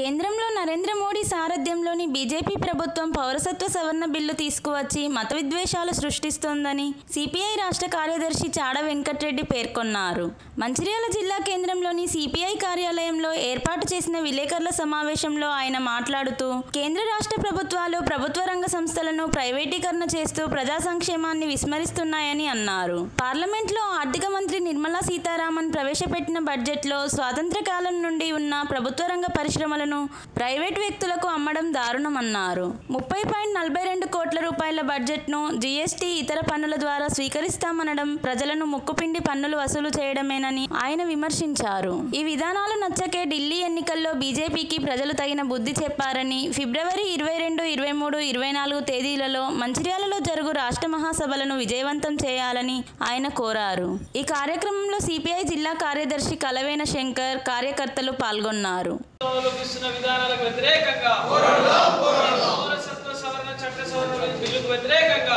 కేంద్రంలో నరేంద్ర మోడీ సారథ్యంలోని బీజేపీ ప్రభుత్వం పౌరసత్వ సవరణ బిల్లు తీసుకువచ్చి మత విద్వేషాలు సృష్టిస్తోందని సిపిఐ రాష్ట్ర కార్యదర్శి చాడ వెంకట్రెడ్డి పేర్కొన్నారు మంచిర్యాల జిల్లా కేంద్రంలోని సిపిఐ కార్యాలయంలో ఏర్పాటు చేసిన విలేకరుల సమావేశంలో ఆయన మాట్లాడుతూ కేంద్ర రాష్ట్ర ప్రభుత్వాలు ప్రభుత్వ రంగ సంస్థలను ప్రైవేటీకరణ చేస్తూ ప్రజా సంక్షేమాన్ని విస్మరిస్తున్నాయని అన్నారు పార్లమెంట్లో ఆర్థిక మంత్రి నిర్మలా సీతారామన్ ప్రవేశపెట్టిన బడ్జెట్లో స్వాతంత్ర కాలం నుండి ఉన్న ప్రభుత్వ రంగ పరిశ్రమలను ప్రైవేట్ వ్యక్తులకు అమ్మడం దారుణమన్నారు ముప్పై పాయింట్ నలభై రెండు కోట్ల రూపాయల బడ్జెట్ను జీఎస్టీ ఇతర పన్నుల ద్వారా స్వీకరిస్తామనడం ప్రజలను ముక్కుపిండి పన్నులు వసూలు చేయడమేనని ఆయన విమర్శించారు ఈ విధానాలు నచ్చకే ఢిల్లీ ఎన్నికల్లో బీజేపీకి ప్రజలు తగిన బుద్ధి చెప్పారని ఫిబ్రవరి ఇరవై రెండు ఇరవై మూడు ఇరవై నాలుగు తేదీలలో మంచిర్యాలలో జరుగు రాష్ట్ర మహాసభలను విజయవంతం చేయాలని ఆయన కోరారు ఈ కార్యక్రమంలో సిపిఐ జిల్లా కార్యదర్శి కలవేన శంకర్ కార్యకర్తలు పాల్గొన్నారు అవలంబిస్తున్న విధానాలకు వ్యతిరేకంగా పౌరసత్వ సవరణ చట్ట సవరణ బిల్లుకు వ్యతిరేకంగా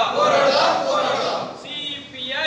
సిపిఐ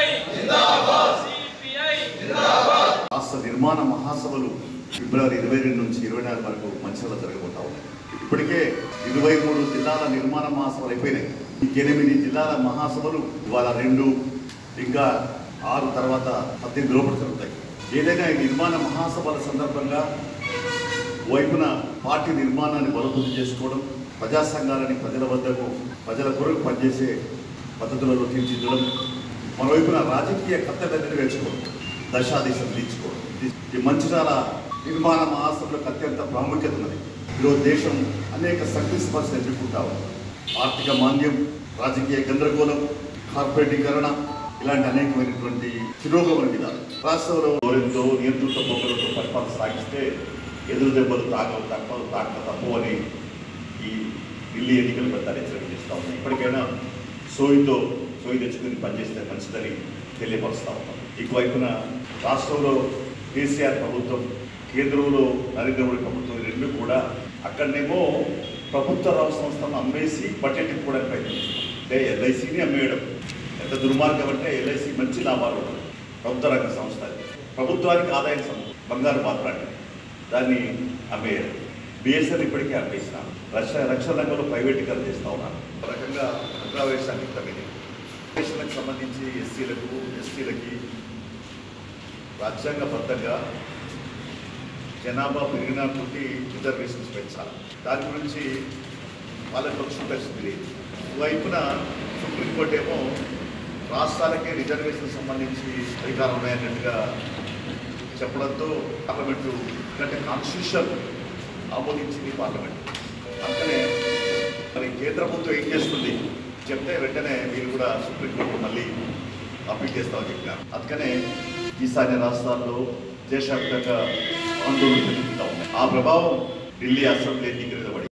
సిపిఐ రాష్ట్ర నిర్మాణ మహాసభలు ఫిబ్రవరి ఇరవై రెండు నుంచి ఇరవై నాలుగు వరకు మంచిర్యాల జరగబోతా ఉన్నాయి ఇప్పటికే ఇరవై మూడు జిల్లాల నిర్మాణ మహాసభలు అయిపోయినాయి ఈ ఎనిమిది జిల్లాల మహాసభలు ఇవాళ రెండు ఇంకా ఆరు తర్వాత పద్దెనిమిది లోపల జరుగుతాయి ఏదైనా ఈ నిర్మాణ మహాసభల సందర్భంగా వైపున పార్టీ నిర్మాణాన్ని బలోపేతం చేసుకోవడం ప్రజా సంఘాలని ప్రజల వద్దకు ప్రజల కొరకు పనిచేసే పద్ధతులలో తీర్చిదిద్దడం మరోవైపున రాజకీయ కర్తవ్యాన్ని నెరవేర్చుకోవడం దశాదిశ తీర్చుకోవడం ఈ మంచిర్యాల నిర్మాణ మహాసభలకు అత్యంత ప్రాముఖ్యత ఉన్నది ఈరోజు దేశం అనేక శక్తి స్పర్శలు ఎదుర్కొంటా ఉంది ఆర్థిక మాంద్యం రాజకీయ గందరగోళం కార్పొరేటీకరణ ఇలాంటి అనేకమైనటువంటి చిరోగమన విధాలు రాష్ట్రంలో గౌరవంతో నియంత్రిత పోకలతో పరిపాలన సాగిస్తే ఎదురు దెబ్బలు తాకలు తక్కువ తాక తక్కువని ఈ ఢిల్లీ ఎన్నికలు పెద్ద హెచ్చరిక చేస్తూ ఉన్నాయి ఇప్పటికైనా సోయితో సోయి తెచ్చుకుని పనిచేస్తే మంచిదని తెలియపరుస్తూ ఉన్నాం ఇంకోవైపున రాష్ట్రంలో కేసీఆర్ ప్రభుత్వం కేంద్రంలో నరేంద్ర మోడీ ప్రభుత్వం ఈ రెండు కూడా అక్కడనేమో ప్రభుత్వ రంగ సంస్థలను అమ్మేసి బడ్జెట్ ఇప్పుకోవడానికి ప్రయత్నిస్తాం అంటే ఎల్ఐసిని అమ్మేయడం ఎంత దుర్మార్గం అంటే ఎల్ఐసి మంచి లాభాలు ఉండదు ప్రభుత్వ రంగ సంస్థ అది. ప్రభుత్వానికి ఆదాయం సం- బంగారు పాత్ర అంటే దాన్ని అమ్మేయరు బిఎస్ఎన్ ఇప్పటికే అమ్మేసినాం రక్షణ రక్షణ రంగంలో ప్రైవేటీకరణ చేస్తూ ఉన్నాను ఒక రకంగా అగ్రావేశానికి తగ్గింది రిజర్వేషన్లకు సంబంధించి ఎస్సీలకు ఎస్టీలకి రాజ్యాంగబద్ధంగా జనాభా పెరిగినా కొద్ది రిజర్వేషన్స్ పెంచాలి దాని గురించి వాళ్ళకి వచ్చిన పరిస్థితి లేదు వైపున సుప్రీంకోర్టు ఏమో రాష్ట్రాలకే రిజర్వేషన్ సంబంధించి అధికారం ఉన్నాయన్నట్టుగా చెప్పడంతో పార్లమెంటు అంటే కాన్స్టిట్యూషన్ ఆమోదించింది పార్లమెంట్ అందుకనే మరి కేంద్ర ప్రభుత్వం ఏం చేస్తుంది చెప్తే వెంటనే మీరు కూడా సుప్రీంకోర్టు మళ్ళీ అప్పీల్ చేస్తామని చెప్పినారు అందుకనే ఈశాన్య రాష్ట్రాల్లో దేశవ్యాప్తంగా ఆందోళన జరుగుతూ ఉన్నాయి ఆ ప్రభావం ఢిల్లీ అసెంబ్లీ ఎన్నికల మీద పడింది